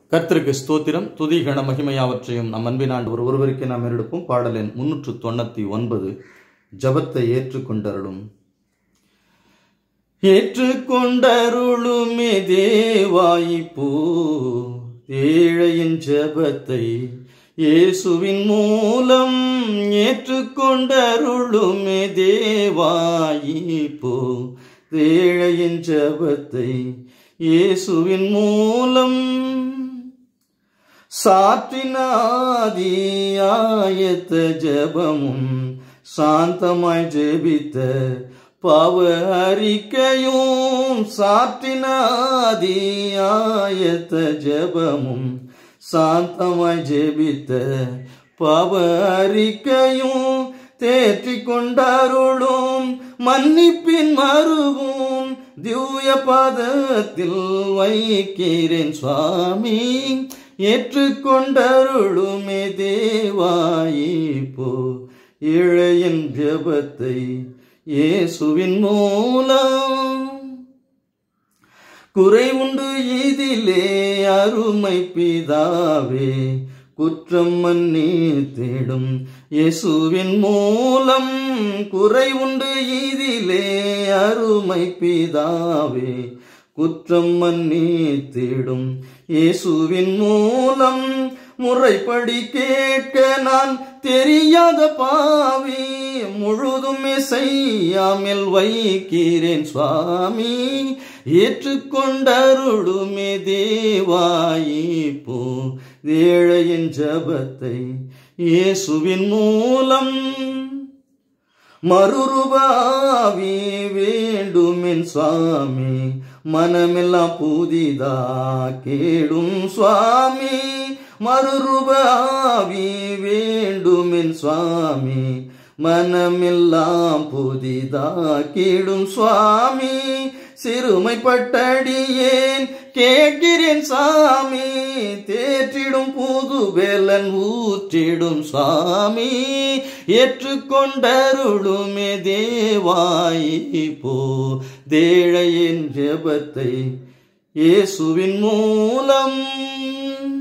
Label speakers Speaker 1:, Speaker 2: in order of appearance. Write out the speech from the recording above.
Speaker 1: கர்த்தருக்கு ஸ்தோத்திரம் துதி கன மகிமையாவற்றையும் நம் அன்பின் ஆண்டவர் ஒருவருக்கே நாம் எடுப்போம் பாடல் எண் முன்னூற்று தொண்ணூத்தி ஒன்பது ஜபத்தை ஏற்றுக்கொண்டருளும் ஏற்றுக்கொண்டருளுமே தேவாயிப்போ ஏழையின் ஜபத்தை இயேசுவின் மூலம் ஏற்றுக்கொண்டருளுமே தேவாயிப்போ ஏழையின் ஜபத்தை இயேசுவின் மூலம் சாற்றினாதியாயத்த ஜபமும் சாந்தமாய் ஜெபித்த பாவ அறிக்கையும் சாற்றினாதியாயத்த ஜபமும் சாந்தமாய் ஜெபித்த பாவ அறிக்கையும் தேற்றிக் கொண்டாருளும் மன்னிப்பின் மருவும் திவ்ய பாதத்தில் வைக்கிறேன் சுவாமி ஏற்றுக்கொண்டருளுமே தேவாயிப்போ இழையின் ஜபத்தை இயேசுவின் மூலம் குறை உண்டு இதிலே அருமை பிதாவே குற்றம் மன்னித்திடும் இயேசுவின் மூலம் குறை உண்டு இதிலே அருமை பிதாவே குற்றம் மன்னித்திடும் இயேசுவின் மூலம் முறைப்படி கேட்க நான் தெரியாத பாவி முழுதுமே செய்யாமல் வைக்கிறேன் சுவாமி ஏற்றுக்கொண்டருளுமே தேவாயிப்போ ஏழையின் ஜபத்தை இயேசுவின் மூலம் மறுரூபாவி வேண்டுமென் சுவாமி மனமெல்லாம் புதிதா கேடும் சுவாமி மறுரூபாவி வேண்டுமென் சுவாமி மனமெல்லாம் புதிதா கேடும் சுவாமி சிறுமைப்பட்டடியேன் கேட்கிறேன் சாமி தேற்றிடும் புது வேலன் ஊற்றிடும் சாமி ஏற்றுக்கொண்டருளுமே தேவாயிப்போ தேழையின் ஜெபத்தை இயேசுவின் மூலம்